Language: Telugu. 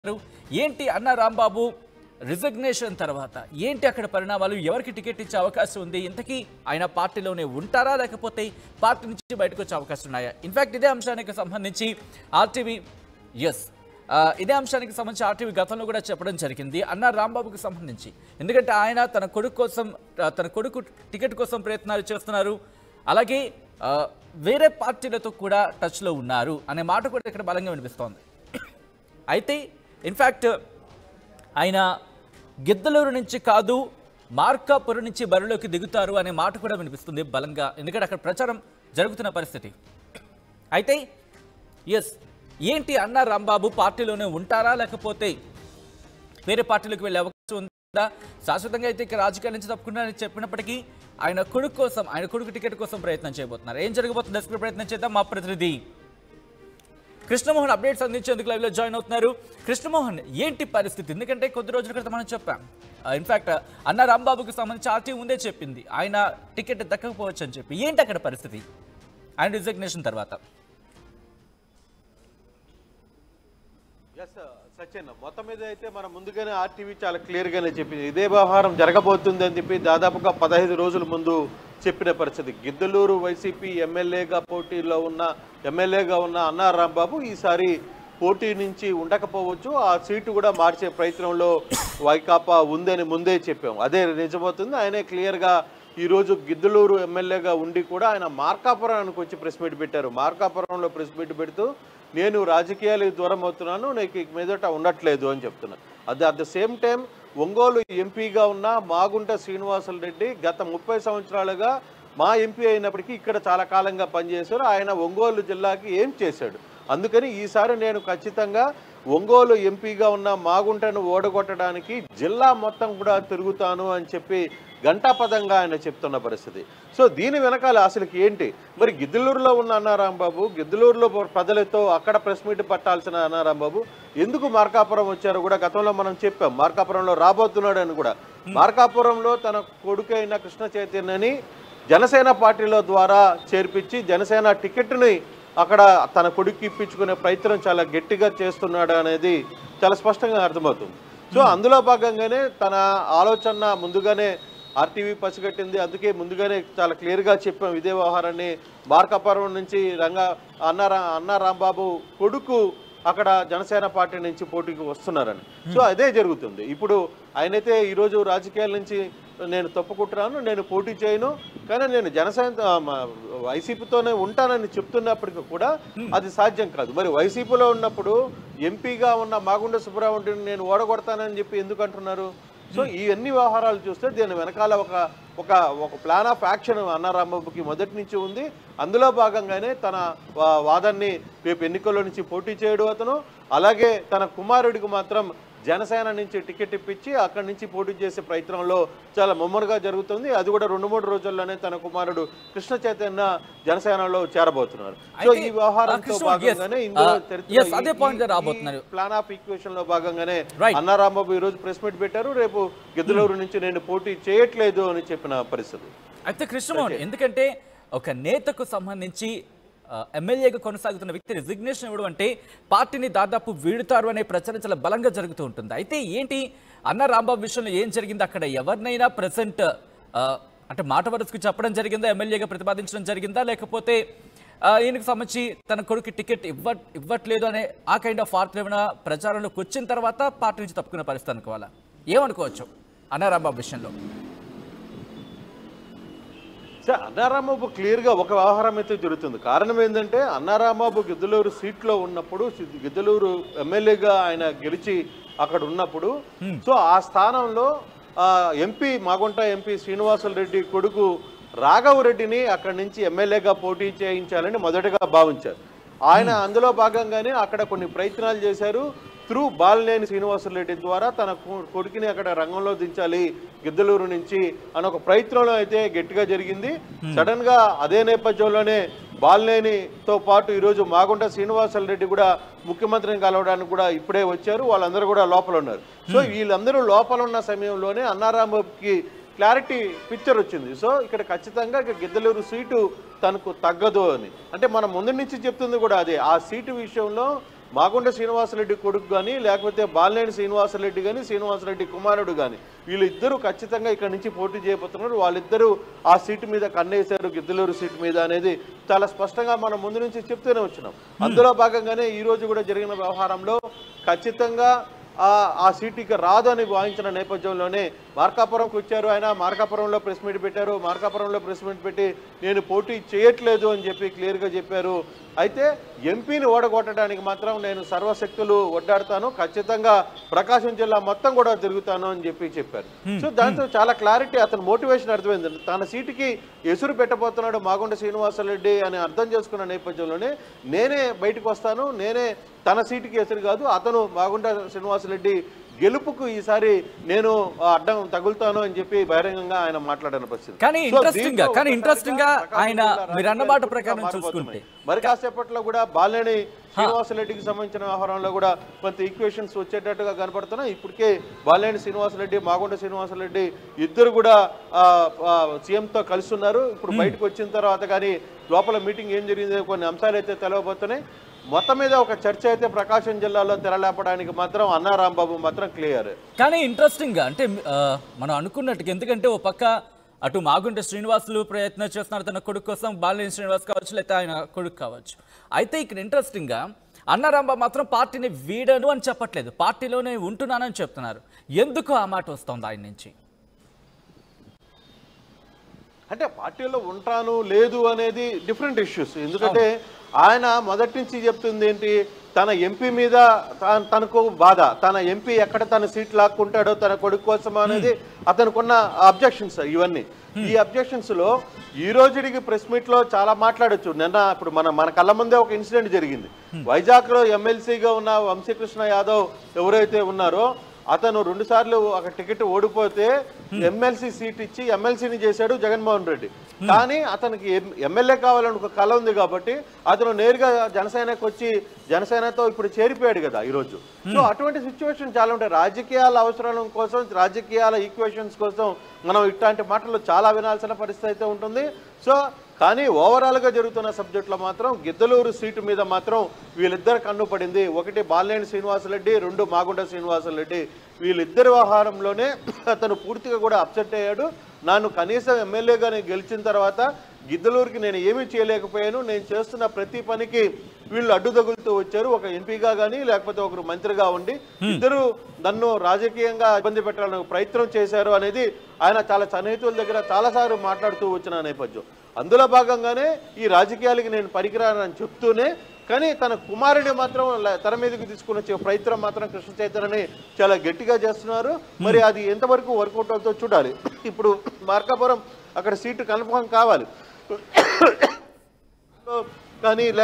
ఏంటి అన్న రాంబాబు రిజగ్నేషన్ తర్వాత ఏంటి అక్కడ పరిణామాలు ఎవరికి టికెట్ ఇచ్చే అవకాశం ఉంది ఇంతకీ ఆయన పార్టీలోనే ఉంటారా లేకపోతే పార్టీ నుంచి బయటకు వచ్చే అవకాశం ఉన్నాయా ఇన్ఫాక్ట్ ఇదే అంశానికి సంబంధించి ఆర్టీవీ ఎస్ ఇదే అంశానికి సంబంధించి ఆర్టీవీ గతంలో కూడా చెప్పడం జరిగింది అన్న రాంబాబుకి సంబంధించి ఎందుకంటే ఆయన తన కొడుకు కోసం ఆ, తన కొడుకు టికెట్ కోసం ప్రయత్నాలు చేస్తున్నారు అలాగే ఆ, వేరే పార్టీలతో కూడా టచ్లో ఉన్నారు అనే మాట కూడా ఇక్కడ బలంగా వినిపిస్తోంది అయితే ఇన్ఫ్యాక్ట్ ఆయన గిద్దలూరు నుంచి కాదు మార్కాపురం నుంచి బరిలోకి దిగుతారు అనే మాట కూడా వినిపిస్తుంది బలంగా ఎందుకంటే అక్కడ ప్రచారం జరుగుతున్న పరిస్థితి అయితే ఎస్ ఏంటి అన్న రాంబాబు పార్టీలోనే ఉంటారా లేకపోతే వేరే పార్టీలకు వెళ్ళే అవకాశం ఉందా శాశ్వతంగా అయితే ఇక రాజకీయాల నుంచి తప్పుకున్నారని చెప్పినప్పటికీ ఆయన కొడుకు కోసం ఆయన కొడుకు టికెట్ కోసం ప్రయత్నం చేయబోతున్నారు ఏం జరగబోతుంది దర్శకుడు ప్రయత్నం చేద్దాం మా ప్రతినిధి కృష్ణమోహన్ అప్డేట్స్ అందించేందుకు లైవ్లో జాయిన్ అవుతున్నారు కృష్ణమోహన్ ఏంటి పరిస్థితి ఎందుకంటే కొద్ది రోజుల క్రితం మనం చెప్పాం ఇన్ఫాక్ట్ అన్న రాంబాబుకి సంబంధించి ఆర్టీ ముందే చెప్పింది ఆయన టికెట్ దక్కకపోవచ్చు అని చెప్పి ఏంటి అక్కడ పరిస్థితి ఆయన రిజగ్నేషన్ తర్వాత ఎస్ సచిన్ మొత్తం మీద అయితే మనం ముందుగానే ఆర్టీవీ చాలా క్లియర్గానే చెప్పింది ఇదే వ్యవహారం జరగబోతుంది అని చెప్పి దాదాపుగా పదహైదు రోజుల ముందు చెప్పిన పరిస్థితి గిద్దలూరు వైసీపీ ఎమ్మెల్యేగా పోటీలో ఉన్న ఎమ్మెల్యేగా ఉన్న అన్నా రాంబాబు ఈసారి పోటీ నుంచి ఉండకపోవచ్చు ఆ సీటు కూడా మార్చే ప్రయత్నంలో వైకాపా ఉందని ముందే చెప్పాం అదే నిజమవుతుంది ఆయనే క్లియర్గా ఈరోజు గిద్దలూరు ఎమ్మెల్యేగా ఉండి కూడా ఆయన మార్కాపురానికి వచ్చి ప్రెస్ మీట్ పెట్టారు మార్కాపురంలో ప్రెస్ మీట్ పెడుతూ నేను రాజకీయాలకు దూరం అవుతున్నాను నీకు ఇక మీదట ఉండట్లేదు అని చెప్తున్నాను అది at the same time Ongole ఎంపీగా ఉన్న మాగుంట శ్రీనివాసులు రెడ్డి గత ముప్పై సంవత్సరాలుగా మా ఎంపీ అయినప్పటికీ ఇక్కడ చాలా కాలంగా పనిచేశారు ఆయన ఒంగోలు జిల్లాకి ఏం చేశాడు అందుకని ఈసారి నేను ఖచ్చితంగా ఒంగోలు ఎంపీగా ఉన్న మాగుంటను ఓడగొట్టడానికి జిల్లా మొత్తం కూడా తిరుగుతాను అని చెప్పి ఘంటాపదంగా ఆయన చెప్తున్న పరిస్థితి సో దీని వెనకాల అసలుకి ఏంటి మరి గిద్దలూరులో ఉన్న అన్నారాంబాబు గిద్దలూరులో ప్రజలతో అక్కడ ప్రెస్ మీట్ పట్టాల్సిన అన్నారాంబాబు ఎందుకు మార్కాపురం వచ్చారో కూడా గతంలో మనం చెప్పాం మార్కాపురంలో రాబోతున్నాడు అని కూడా మార్కాపురంలో తన కొడుకైన కృష్ణ చైతన్యని జనసేన పార్టీలో ద్వారా చేర్పించి జనసేన టికెట్ని అక్కడ తన కొడుకు ఇప్పించుకునే ప్రయత్నం చాలా గట్టిగా చేస్తున్నాడు అనేది చాలా స్పష్టంగా అర్థమవుతుంది సో అందులో భాగంగానే తన ఆలోచన ముందుగానే ఆర్టీవీ పసిగట్టింది అందుకే ముందుగానే చాలా క్లియర్గా చెప్పాం ఇదే వ్యవహారాన్ని మార్కాపురం నుంచి రంగా అన్న రా- అన్న రాంబాబు కొడుకు అక్కడ జనసేన పార్టీ నుంచి పోటీకి వస్తున్నారని సో అదే జరుగుతుంది ఇప్పుడు ఆయనైతే ఈరోజు రాజకీయాల నుంచి నేను తప్పుకుంటున్నాను నేను పోటీ చేయను కానీ నేను జనసేన ఆ, మా వైసీపీతోనే ఉంటానని చెప్తున్నప్పటికీ కూడా అది సాధ్యం కాదు మరి వైసీపీలో ఉన్నప్పుడు ఎంపీగా ఉన్న మాగుండ సుబ్రహ్మణ్యుని నేను ఓడగొడతానని చెప్పి ఎందుకు అంటున్నారు సో ఈ అన్ని వ్యవహారాలు చూస్తే దీని వెనకాల ఒక ఒక ఒక ప్లాన్ ఆఫ్ యాక్షన్ అన్నారాంబాబుకి మొదటి నుంచి ఉంది అందులో భాగంగానే తన వా- వాదాన్ని రేపు ఎన్నికల్లో నుంచి పోటీ చేయడం అతను అలాగే తన కుమారుడికి మాత్రం జనసేన నుంచి టికెట్ ఇప్పించి అక్కడి నుంచి పోటీ చేసే ప్రయత్నంలో చాలా ముమ్మరుగా జరుగుతుంది అది కూడా రెండు మూడు రోజుల్లోనే తన కుమారుడు కృష్ణ చైతన్య జనసేనలో చేరబోతున్నారు సో అయితే, ఈ వ్యవహారంతో ఆ, కృష్ణ, భాగంగానే yes, ఇందులో ఆ, చరిత్ర yes, అదే point గా రాబోతున్నారు. ప్లాన్ ఆఫ్ ఈక్వేషన్ లో భాగంగానే Right. అన్నారాంబాబు ఈ రోజు ప్రెస్ మీట్ పెట్టారు రేపు గిద్దలూరు నుంచి నేను పోటీ చేయట్లేదు అని చెప్పిన పరిస్థితి అయితే కృష్ణమోహన్ ఎందుకంటే ఒక నేతకు సంబంధించి ఆ, ఎమ్మెల్యేగా కొనసాగుతున్న వ్యక్తి రిజిగ్నేషన్ ఇవ్వడం అంటే పార్టీని దాదాపు వీడుతారు అనే ప్రచారం చాలా బలంగా జరుగుతూ ఉంటుంది అయితే ఏంటి అన్న రాంబాబు విషయంలో ఏం జరిగింది అక్కడ ఎవరినైనా ప్రజెంట్ అంటే మాట వరుసకు చెప్పడం జరిగిందా ఎమ్మెల్యేగా ప్రతిపాదించడం జరిగిందా లేకపోతే ఆ, ఈయనకు సంబంధించి తన కొడుకు టికెట్ ఇవ్వ ఇవ్వట్లేదు అనే ఆ కైండ్ ఆఫ్ వార్తలు ఏమైనా ప్రచారంలోకి వచ్చిన తర్వాత పార్టీ నుంచి తప్పుకునే పరిస్థితి అనుకోవాలా ఏమనుకోవచ్చు అన్న రాంబాబు విషయంలో సార్ అన్నారాంబాబు క్లియర్గా ఒక వ్యవహారం అయితే జరుగుతుంది కారణం ఏంటంటే అన్నారాంబాబు గిద్దలూరు సీట్లో ఉన్నప్పుడు సి- గిద్దలూరు ఎమ్మెల్యేగా ఆయన గెలిచి అక్కడ ఉన్నప్పుడు సో ఆ స్థానంలో ఆ, ఎంపీ మాగుంట ఎంపీ శ్రీనివాసులు రెడ్డి కొడుకు రాఘవ్ రెడ్డిని అక్కడి నుంచి ఎమ్మెల్యేగా పోటీ చేయించాలని మొదటగా భావించారు ఆయన అందులో భాగంగానే అక్కడ కొన్ని ప్రయత్నాలు చేశారు త్రూ బాలినేని శ్రీనివాసరెడ్డి ద్వారా తన కొ- కొడుకుని అక్కడ రంగంలో దించాలి గిద్దలూరు నుంచి అని ఒక ప్రయత్నంలో అయితే గట్టిగా జరిగింది సడన్ గా అదే నేపథ్యంలోనే బాలినేనితో పాటు ఈరోజు మాగుంట శ్రీనివాసరెడ్డి కూడా ముఖ్యమంత్రిని కలవడానికి కూడా ఇప్పుడే వచ్చారు వాళ్ళందరూ కూడా లోపల ఉన్నారు సో వీళ్ళందరూ లోపల ఉన్న సమయంలోనే అన్నారాంబాబుకి క్లారిటీ పిక్చర్ వచ్చింది సో ఇక్కడ ఖచ్చితంగా ఇక్కడ గిద్దలూరు సీటు తనకు తగ్గదు అని అంటే మనం ముందు నుంచి చెప్తుంది కూడా అదే ఆ సీటు విషయంలో మాగుండ శ్రీనివాసరెడ్డి కొడుకు కానీ లేకపోతే బాలినేని శ్రీనివాసరెడ్డి కానీ శ్రీనివాసరెడ్డి కుమారుడు కానీ వీళ్ళిద్దరూ ఖచ్చితంగా ఇక్కడ నుంచి పోటీ చేయబోతున్నారు వాళ్ళిద్దరూ ఆ సీటు మీద కన్నేశారు గిద్దలూరు సీటు మీద అనేది చాలా స్పష్టంగా మనం ముందు నుంచి చెప్తూనే వచ్చినాం అందులో భాగంగానే ఈ రోజు కూడా జరిగిన వ్యవహారంలో ఖచ్చితంగా ఆ ఆ సీటుకి రాదు అని భావించిన నేపథ్యంలోనే మార్కాపురంకి వచ్చారు ఆయన మార్కాపురంలో ప్రెస్ మీట్ పెట్టారు మార్కాపురంలో ప్రెస్ మీట్ పెట్టి నేను పోటీ చేయట్లేదు అని చెప్పి క్లియర్గా చెప్పారు అయితే ఎంపీని ఓడగొట్టడానికి మాత్రం నేను సర్వశక్తులు ఒడ్డాడతాను ఖచ్చితంగా ప్రకాశం జిల్లా మొత్తం కూడా తిరుగుతాను అని చెప్పి చెప్పారు సో దాంతో చాలా క్లారిటీ అతని మోటివేషన్ అర్థమైంది తన సీటుకి ఎసురు పెట్టబోతున్నాడు మాగుండ శ్రీనివాసరెడ్డి అని అర్థం చేసుకున్న నేపథ్యంలోనే నేనే బయటకు వస్తాను నేనే తన సీటుకి ఎసురు కాదు అతను మాగుండ శ్రీనివాసరెడ్డి గెలుపుకు ఈసారి నేను ఆ, అడ్డం తగులుతాను అని చెప్పి బహిరంగంగా ఆయన మాట్లాడిన పరిస్థితి కానీ సో interesting గా, దీంతో కానీ interesting గా ఒక్కసారిగా ఆయన ప్రకాశం మీరు అన్న జిల్లా మాట రాజకీయాలు ప్రకారం మారిపోతున్నాయి. చూసుకుంటే. మరి కాసేపట్లో కూడా బాలినేని శ్రీనివాసరెడ్డికి సంబంధించిన వ్యవహారంలో కూడా కొంత ఈక్వేషన్స్ వచ్చేటట్టుగా కనపడుతున్నాయి ఇప్పటికే బాలినేని శ్రీనివాసరెడ్డి మాగుంట శ్రీనివాసరెడ్డి ఇద్దరు కూడా ఆ, ఆ, CM తో కలిసి ఉన్నారు ఇప్పుడు బయటకు వచ్చిన తర్వాత కానీ లోపల మీటింగ్ ఏం జరిగిందో కొన్ని అంశాలు అయితే తెలవబోతున్నాయి మొత్తం మీద ఒక చర్చ అయితే ప్రకాశం జిల్లాలో తెరలేపడానికి మాత్రం అన్నా రాంబాబు మాత్రం క్లియర్ కానీ ఇంట్రెస్టింగ్ గా అంటే ఆ, మనం అనుకున్నట్టుగా ఎందుకంటే ఓ పక్క అటు మాగుంట శ్రీనివాసులు ప్రయత్నం చేస్తున్నారు తన కొడుకు కోసం బాలినేని శ్రీనివాస్ కావచ్చు లేకపోతే ఆయన కొడుకు కావచ్చు అయితే ఇక్కడ ఇంట్రెస్టింగ్ గా అన్నారాంబ మాత్రం పార్టీని వీడను అని చెప్పట్లేదు పార్టీలోనే ఉంటున్నానని చెప్తున్నారు ఎందుకు ఆ మాట వస్తుంది ఆయన నుంచి అంటే పార్టీలో ఉంటాను లేదు అనేది డిఫరెంట్ ఇష్యూస్ ఎందుకంటే ఆయన మొదటి నుంచి చెప్తుంది ఏంటి తన ఎంపీ మీద తా- తనకు బాధ తన ఎంపీ ఎక్కడ తన సీట్ లాక్కుంటాడో తన కొడుకు కోసం అనేది అతనుకున్న అబ్జెక్షన్స్ ఇవన్నీ ఈ అబ్జెక్షన్స్ లో ఈ రోజుడికి ప్రెస్ మీట్ లో చాలా మాట్లాడొచ్చు నిన్న ఇప్పుడు మన మన కళ్ళ ముందే ఒక ఇన్సిడెంట్ జరిగింది వైజాగ్ లో ఎమ్మెల్సీగా ఉన్న వంశీకృష్ణ యాదవ్ ఎవరైతే ఉన్నారో అతను రెండు సార్లు ఒక టికెట్ ఓడిపోతే ఎమ్మెల్సీ సీట్ ఇచ్చి ఎమ్మెల్సీని చేశాడు జగన్మోహన్ రెడ్డి కానీ అతనికి ఎం- ఎమ్మెల్యే కావాలని ఒక కళ ఉంది కాబట్టి అతను నేరుగా జనసేనకు వచ్చి జనసేనతో ఇప్పుడు చేరిపోయాడు కదా ఈరోజు సో అటువంటి సిచ్యువేషన్ చాలా ఉంటాయి రాజకీయాల అవసరాల కోసం రాజకీయాల ఈక్వేషన్స్ కోసం మనం ఇట్లాంటి మాటలు చాలా వినాల్సిన పరిస్థితి అయితే ఉంటుంది సో కానీ ఓవరాల్గా జరుగుతున్న సబ్జెక్టులో మాత్రం గిద్దలూరు సీటు మీద మాత్రం వీళ్ళిద్దరు కన్ను పడింది ఒకటి బాలినేని శ్రీనివాసరెడ్డి రెండు మాగుంట శ్రీనివాసరెడ్డి వీళ్ళిద్దరి వ్యవహారంలోనే అతను పూర్తిగా కూడా అప్సెట్ అయ్యాడు నన్ను కనీసం ఎమ్మెల్యేగానే గెలిచిన తర్వాత గిద్దలూరుకి నేను ఏమీ చేయలేకపోయాను నేను చేస్తున్న ప్రతి పనికి వీళ్ళు అడ్డు తగులుతూ వచ్చారు ఒక ఎంపీగా కానీ లేకపోతే ఒకరు మంత్రిగా ఉండి ఇద్దరు నన్ను రాజకీయంగా ఇబ్బంది పెట్టాలని ప్రయత్నం చేశారు అనేది ఆయన చాలా సన్నిహితుల దగ్గర చాలాసార్లు మాట్లాడుతూ వచ్చిన నేపథ్యం అందులో భాగంగానే ఈ రాజకీయాలకి నేను పనికిరానని చెప్తూనే కానీ తన కుమారుని మాత్రం ల- తెర మీదకి తీసుకుని వచ్చే ప్రయత్నం మాత్రం కృష్ణ చైతన్యని చాలా గట్టిగా చేస్తున్నారు మరి అది ఎంతవరకు వర్కౌట్ అవుతుందో చూడాలి ఇప్పుడు మార్కాపురం అక్కడ సీటు కన్ఫర్మ్ కావాలి కానీ